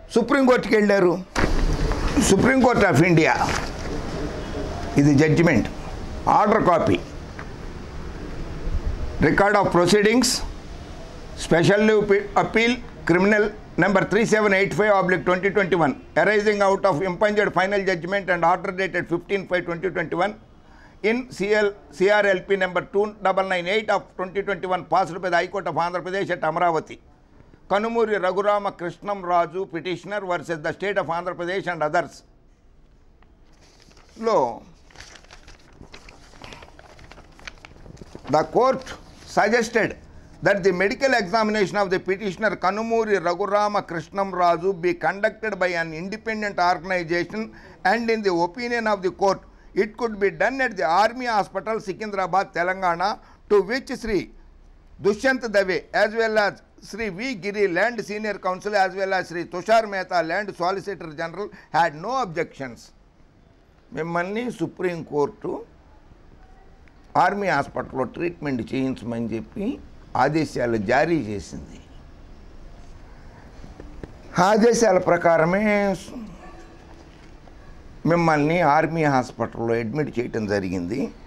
సుప్రీంకోర్టుకి వెళ్ళారు supreme court of India ఇది judgment order copy record of proceedings special appeal criminal number three seven eight five oblique twenty twenty one arising out of impugned final judgment and order dated fifteen five twenty twenty one in CL CRLP number two double nine eight of twenty twenty one passed by the high court of Andhra Pradesh at Amaravati Kanumuri Raghurama Krishnam Raju petitioner versus the state of Andhra Pradesh and others లో The court suggested that the medical examination of the petitioner Kanumuri Raghurama Krishnam Raju be conducted by an independent organization and in the opinion of the court, it could be done at the Army Hospital, Secunderabad, Telangana, to which Sri Dushyant Dave as well as Sri V. Giri Land Senior Counsel as well as Sri Tushar Mehta Land Solicitor General had no objections. మిమ్మల్ని సుప్రీంకోర్టు army హాస్పిటల్లో treatment చేయించమని చెప్పి ఆదేశాలు జారీ చేసింది ఆదేశాల ప్రకారమే మిమ్మల్ని ఆర్మీ హాస్పిటల్లో అడ్మిట్ చేయటం జరిగింది